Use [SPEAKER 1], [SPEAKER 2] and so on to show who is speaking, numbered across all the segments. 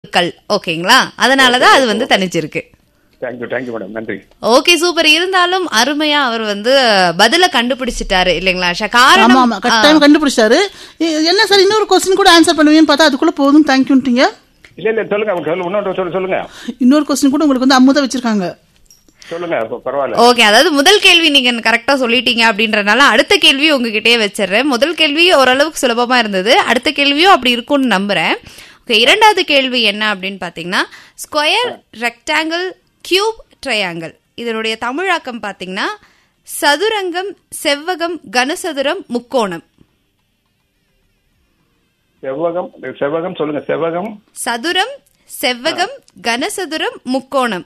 [SPEAKER 1] கல் ஓகேங்களா அதனாலதான் அது வந்து தனிச்சிருக்கு
[SPEAKER 2] தேங்க்யூ தேங்க்யூ மேடம் நன்றி
[SPEAKER 1] ஓகே சூப்பர் இருந்தாலும் அருமையா அவர் வந்து பதில கண்டுபிடிச்சிட்டாரு இல்லைங்களா ஆஷா
[SPEAKER 3] ஆமா
[SPEAKER 1] காரணம்
[SPEAKER 3] ஆமா கட்டாயம் கண்டுபிடிச்சாரு எ- என்ன சார் இன்னொரு கொஸ்டின் கூட ஆன்சர் பண்ணுவீங்கன்னு பார்த்தா அதுக்குள்ள போதும் தேங்க்யூன்ட்டீங்க
[SPEAKER 2] இல்ல இல்ல சொல்லுங்க அவங்க சொல்லு இன்னொரு சொல்லு சொல்லுங்க
[SPEAKER 3] இன்னொரு கொஸ்டின் கூட உங்களுக்கு வந்து அமுதா வச்சிருக்காங்க
[SPEAKER 2] சொல்லுங்க ப- பரவாயில்ல
[SPEAKER 1] ஓகே அதாவது முதல் கேள்வி நீங்க கரெக்டா சொல்லிட்டீங்க அப்படின்றனால அடுத்த கேள்வி உங்ககிட்டயே வச்சிடுறேன் முதல் கேள்வி ஓரளவுக்கு சுலபமா இருந்தது அடுத்த கேள்வியும் அப்படி இருக்கும்னு நம்புறேன் ஓகே இரண்டாவது கேள்வி என்ன அப்படின்னு பாத்தீங்கன்னா ஸ்கொயர் ரெக்டாங்கிள் கியூப் ட்ரையாங்கிள் இதனுடைய தமிழாக்கம் பாத்தீங்கன்னா சதுரங்கம் செவ்வகம் கனசதுரம் முக்கோணம்
[SPEAKER 2] செவ்வகம் செவ்வகம் சொல்லுங்க செவ்வகம்
[SPEAKER 1] சதுரம் செவ்வகம் கனசதுரம் முக்கோணம்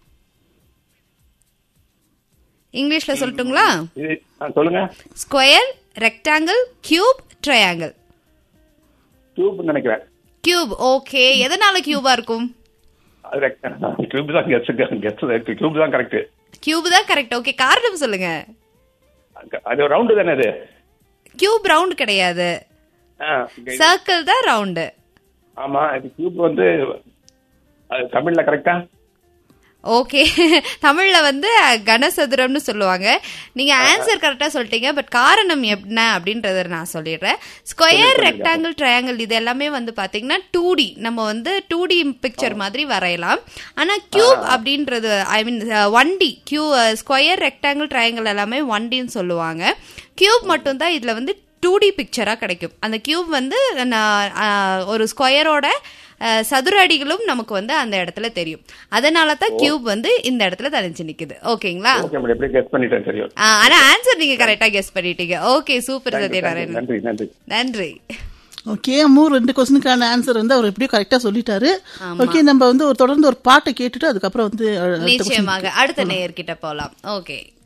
[SPEAKER 1] இங்கிலீஷ்ல சொல்லட்டுங்களா
[SPEAKER 2] இது ஆ, சொல்லுங்க
[SPEAKER 1] square rectangle cube triangle
[SPEAKER 2] tube நினைக்கிறேன்
[SPEAKER 1] கியூப் ஓகே எதனால கியூபா இருக்கும்
[SPEAKER 2] அது டியூப் தான் கெஸ் கெஸ் டியூப் தான் கரெக்ட்
[SPEAKER 1] கியூப் தான் கரெக்ட் ஓகே காரணம் சொல்லுங்க
[SPEAKER 2] அது ரவுண்டு தானே அது
[SPEAKER 1] கியூப் ரவுண்ட் கிடையாது
[SPEAKER 2] ஆ,
[SPEAKER 1] சர்க்கிள் தான் ரவுண்டு
[SPEAKER 2] ஆமா இது கியூப் வந்து அது தமிழ்ல கரெக்டா
[SPEAKER 1] ஓகே தமிழ்ல வந்து கனசதுரம்னு சொல்லுவாங்க நீங்க ஆன்சர் கரெக்டா சொல்லிட்டீங்க பட் காரணம் என்ன அப்படின்றத நான் சொல்லிடுறேன் ஸ்கொயர் ரெக்டாங்கிள் ட்ரையாங்கிள் இது எல்லாமே வந்து பாத்தீங்கன்னா டூ டி நம்ம வந்து டூ டி பிக்சர் மாதிரி வரையலாம் ஆனா கியூப் அப்படின்றது ஐ மீன் ஒன் டி கியூ ஸ்கொயர் ரெக்டாங்கிள் ட்ரையாங்கிள் எல்லாமே ஒன் டின்னு சொல்லுவாங்க கியூப் மட்டும் தான் இதுல வந்து டூ டி பிக்சரா கிடைக்கும் அந்த கியூப் வந்து நான், ஆஹ், ஒரு ஸ்கொயரோட அஹ், சதுர அடிகளும் நமக்கு வந்து அந்த இடத்துல தெரியும் அதனால தான் கியூப் வந்து இந்த இடத்துல தனிச்சு நிக்குது ஓகேங்களா
[SPEAKER 2] ஓகே மேடம் எப்படி கெஸ் பண்ணிட்டேன் சரி okay.
[SPEAKER 1] ஆஹ், ஆனா ஆன்சர் நீங்க கரெக்டா கெஸ் பண்ணிட்டீங்க okay super
[SPEAKER 2] Thank you, thank you.
[SPEAKER 1] Sathyanarayanan
[SPEAKER 2] நன்றி நன்றி
[SPEAKER 1] நன்றி
[SPEAKER 3] ஓகே அம்மு ரெண்டு கொஸ்டினுக்கான ஆன்சர் வந்து அவர் எப்படியும் கரெக்டா சொல்லிட்டாரு ஓகே நம்ம வந்து ஒரு தொடர்ந்து ஒரு பாட்டை கேட்டுட்டு அதுக்கப்புறம் வந்து அடுத்த question
[SPEAKER 1] நிச்சயமாக அடுத்த நேயர்கிட்ட போலாம் ஓகே